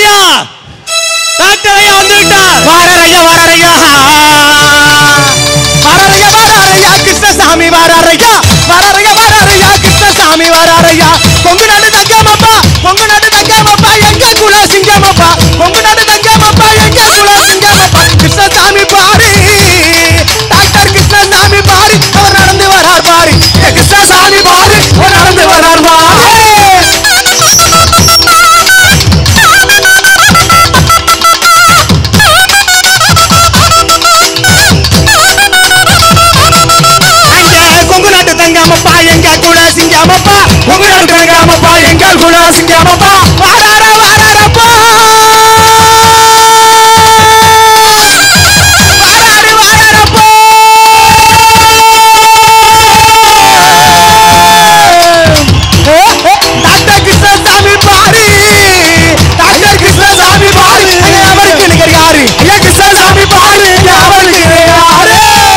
ஐயா டாக்டர் ஐயா வந்து விட்டார் வாரர் ஐயா வாரர் ஐயா வாரர் ஐயா வாரர் ஐயா கிருஷ்ணசாமி வாரர் ஐயா வாரர் ஐயா வாரர் ஐயா கிருஷ்ணசாமி வாரர் ஐயா பொங்கு நாடு தங்கமப்பா பொங்கு நாடு தங்கமப்பா எங்க குல சிங்கமப்பா பொங்கு நாடு தங்கமப்பா எங்க குல சிங்கமப்பா கிருஷ்ணசாமி பாரு டாக்டர் கிருஷ்ணசாமி பாரு அவர் நடந்து வரார் பாரு ஏ கிருஷ்ணசாமி பாரு அவர் நடந்து வரார் பாரு அங்க கொங்கு நாட்டு தங்காமப்பா எங்க குல சிங்காமப்பா கொங்கு நாட்டு தங்காமப்பா எங்க குல சிங்காமப்பா வாரார வாராரப்பா வாராரு வாராரப்பா ஓ, ஓ, டாக்டர் கிருஷ்ணசாமி பாரு டாக்டர் கிருஷ்ணசாமி பாரு ஐயா, அவருக்கு நிகர் யாரு ஐயா கிருஷ்ணசாமி பாரு ஐயா, அவருக்கு நிகர் யாரு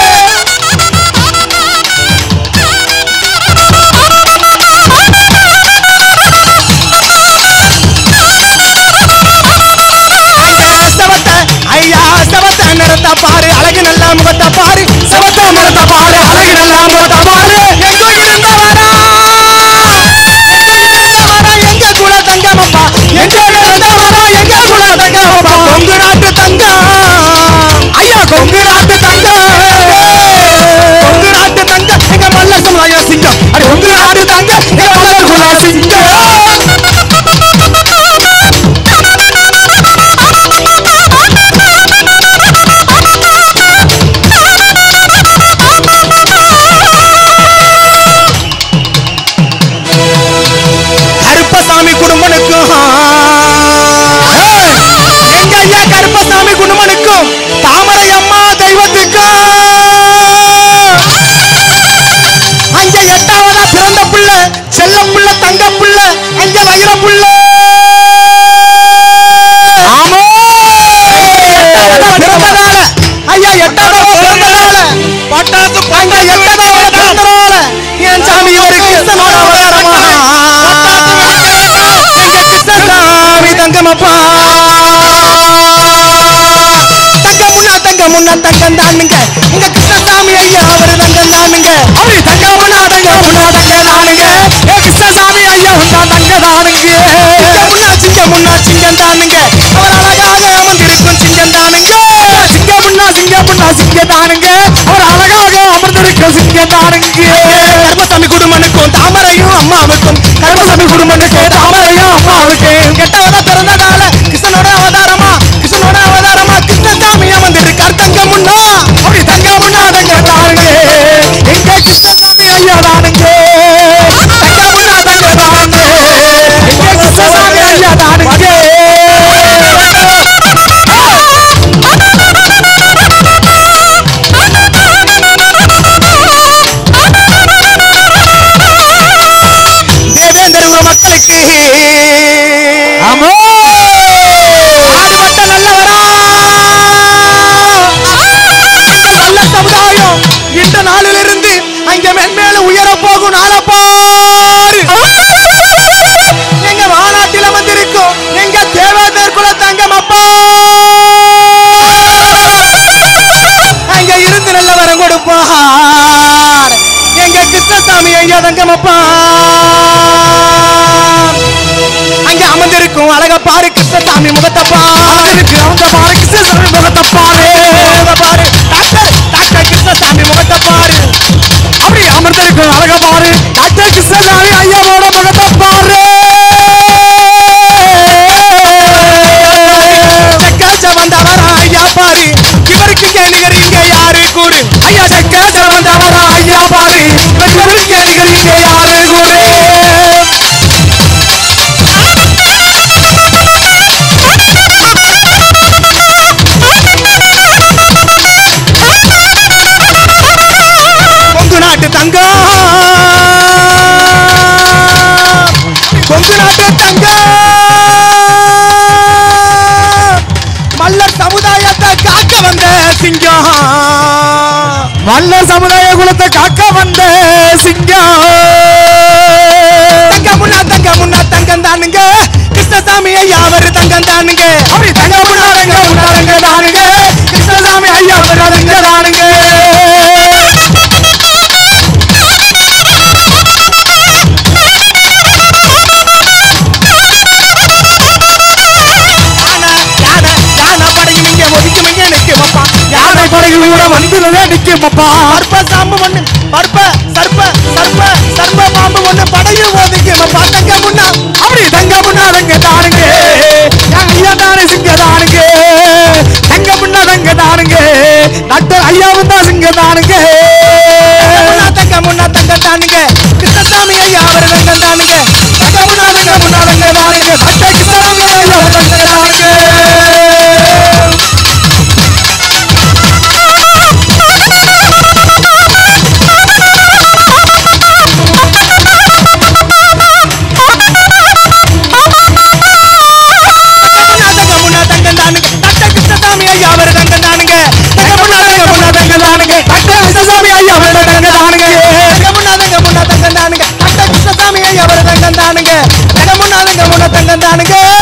ஐயா சவத்த ஐயா சவத்த நிறத்த பாரு அழகு நல்ல முகத்த பாரு சவத்த நிறத்த பாரு அழகு நல்ல முகத்த பாரு எங்கோ இருந்தவரா எங்க குல தங்கமப்பா எங்க இருந்தவரா எங்க குல தங்கமப்பா கொங்கு நாட்டு தங்கம் ஐயா கொங்கு நாட்டு தங்கம் கொங்கு நாட்டு தங்கம் எங்க மல்ல சமுதாய சிங்கம் அடி கொங்கு நாட்டு தங்கம் எங்க மல்லர் குல சிங்கம் கருப்பசாமி குடும்பனுக்கும் எங்க ஐயா கருப்பசாமி குடும்பனுக்கும் தாமரை அம்மா தெய்வத்துக்கும் அங்க எட்டாவதா பிறந்த புள்ள செல்ல புள்ள தங்க புள்ள அங்க வைர புள்ள ஆமா எட்டாவதா பிறந்ததால ஐயா எட்டாவதா பிறந்ததால பட்டாசு அங்க எட்டாவதா பிறந்ததால என் சாமி இவருக்கு அவதாரமா எங்க கிருஷ்ணசாமி தங்கமப்பா தங்க முன்னா தங்க முன்னா தங்கம் தானுங்க எங்க கிருஷ்ணசாமி ஐயா அவரு தங்கம் தானுங்க அவரு தங்க முன்னா தங்க முன்னா தங்க தானுங்க ஏ கிருஷ்ணசாமி ஐயா உண்டா தங்க தானுங்க சிங்க முன்னா சிங்க முன்னா சிங்கம் தானுங்க அவர் அழகாக அமர்ந்திருக்கும் சிங்கம் தானுங்க சிங்க முன்னா சிங்க முன்னா சிங்க தானுங்க அவர் அழகாக அமர்ந்திருக்கும் சிங்க தானுங்க கர்மசாமி குடும்பனுக்கும் தாமரையும் அம்மாவுக்கும் கர்மசாமி குடும்பனுக்கும் தாமரையும் அம்மாவுக்கும் கெட்டவன பிறந்ததால கிருஷ்ணனோட அவதாரமா கிருஷ்ணனோட அவதாரமா கிருஷ்ணசாமி அமர்ந்திருக்கார் தங்க முன்னா அப்படி தங்க முன்னா தங்க தானுங்க எங்க கிருஷ்ணசாமி ஐயா தானுங்க தங்க முன்னா தங்க தானுங்க எங்க கிருஷ்ணசாமி ஐயா தானுங்க தேவேந்திர மக்களுக்கு ஆமா ஆடுபட்ட நல்லவரா இந்த நல்ல சமுதாயம் இந்த நாளிலிருந்து அங்க மென்மேல உயர போகும் நாள பாரு எங்க வானாட்டில வந்திருக்கும் எங்க தேவேந்தர் குல தங்கம் அப்பா அங்க இருந்து நல்ல வரம் கொடுப்பார் எங்க கிருஷ்ணசாமி ஐயா தங்கமப்பா அங்க அமர்ந்திருக்கும் அழக பாரு கிருஷ்ணசாமி முகத்தப்பா இருக்கு அவங்க பாரு கிருஷ்ணசாமி முகத்தப்பாரு பாரு டாக்டர் டாக்டர் கிருஷ்ணசாமி முகத்தப்பாரு அப்படி அமர்ந்திருக்கும் அழக பாரு டாக்டர் கிருஷ்ணசாமி ஐயாவோட முகத்தப்பாரு செக்காச்ச வந்தவரா ஐயா பாரு இவருக்கு இங்க நிகர் இங்க யாரு கூறு ஐயா செக்காச்ச வந்தவரா ஐயா பாரு இவருக்கு இங்க நிகர் இங்க யாரு கூறு கொங்கு நாட்டு தங்கம் கொங்கு நாட்டு தங்கம் மல்லர் சமுதாயத்தை காக்க வந்த சிங்கம் மல்லர் சமுதாய குலத்தை காக்க வந்த சிங்கம் தங்க முன்னா தங்க முன்னா தங்கம் தானுங்க கிருஷ்ண கிருஷ்ணசாமி ஐயா அவரு தங்கம் தானுங்க அப்படி தங்க முன்னாரங்க முன்னாரங்க தானுங்க கிருஷ்ணசாமி ஐயா அவரு தங்க தானுங்க யானை படையில் கூட வந்துள்ளதே நிக்குமப்பா பற்ப சாம்பு ஒண்ணு பற்ப சர்ப்ப சர்ப்ப சர்ப்ப பாம்பு ஒண்ணு படையில் ஒதுக்குமப்பா தங்க முன்னா அப்படி தங்க முன்னா தங்க தானுங்க என் ஐயா தானே சிங்க தானுங்க தங்க முன்னா தங்க தானுங்க டாக்டர் ஐயாவும் தான் சிங்க தானுங்க முன்னா தங்க முன்னா தங்க தானுங்க கிருஷ்ணசாமி ஐயா அவர் தங்க தானுங்க தங்க முன்னா தங்க முன்னா தங்க தானுங்க டாக்டர் கிருஷ்ணசாமி ஐயா அவர் தங்க தானுங்க தங்க முன்னா தங்க தானுங்க டாக்டர் கிருஷ்ணசாமி ஐயா அவர் தங்க தானுங்க தங்க முன்னா தங்க முன்னா தங்க தானுங்க டாக்டர் கிருஷ்ணசாமி ஐயா அவர் தங்க தானுங்க தங்க முன்னா தங்க முன்னா தங்க தானுங்க டாக்டர் கிருஷ்ணசாமி ஐயா அவர் தங்க தானுங்க தங்க முன்னா தங்க முன்னா தங்க தானுங்க